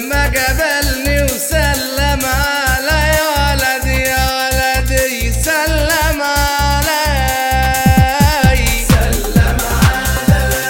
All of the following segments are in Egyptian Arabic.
لما قابلني وسلم علي يا ولدي يا ولدي سلم علي سلم علي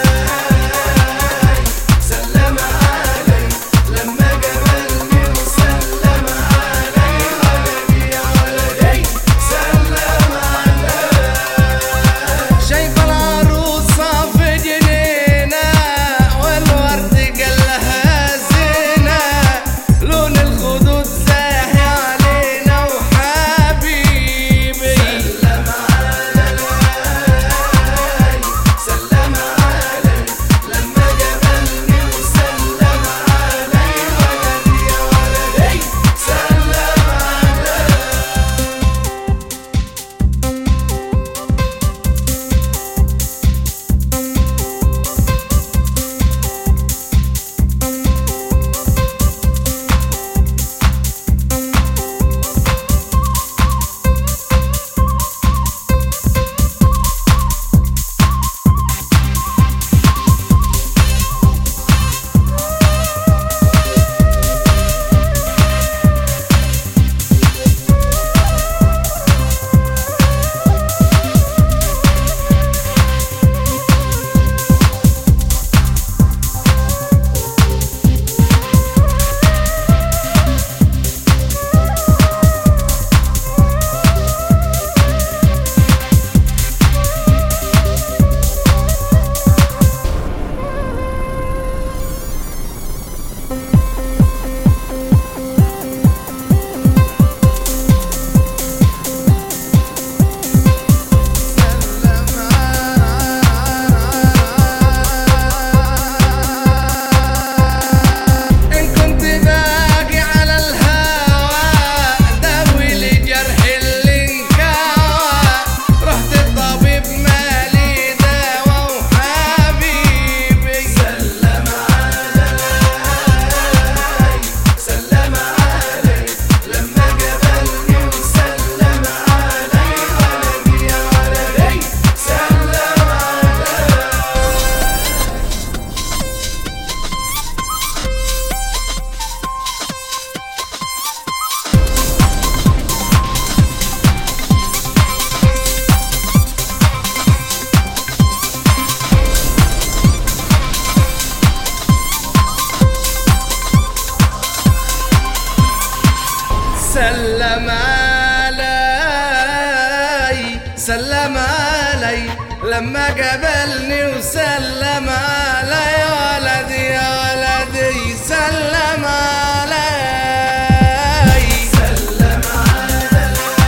سلم علي لما قابلني وسلم علي ولدي يا ولدي سلم علي شايف العروسة في جنينة والورد قلها زينة لون الخدود زاهي علينا وحبيبي سلم علي سلم علي لما قابلني وسلم علي ولدي يا ولدي سلم علي إن كنت باقي على الهوى داوي لي جرح اللي انكوى رحت الطبيب مالي دوا وحبيبي سلم علي سلم علي لما قابلني وسلم علي ولدي يا ولدي سلم علي سلم علي سلم علي لما قابلني وسلم علي يا ولدي يا ولدي سلم علي سلم علي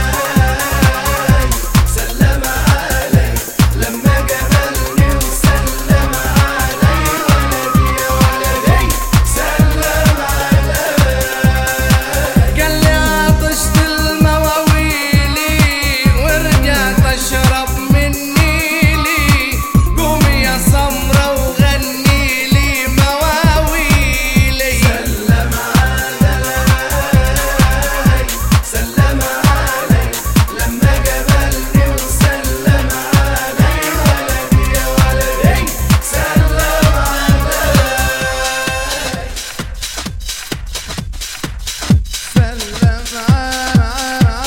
سلم علي لما قابلني وسلم علي ولدي يا ولدي سلم علي قال لي عطشت المواويلي ورجعت اشرب من نيلي قومي يا سمرة وغني لي مواويلي سلم علي سلم علي لما قابلني وسلم علي ولدي يا ولدي سلم علي سلم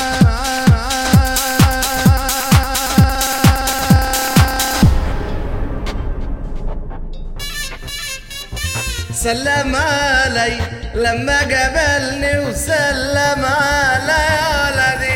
سلم علي لما قابلني وسلم علي يا ولدي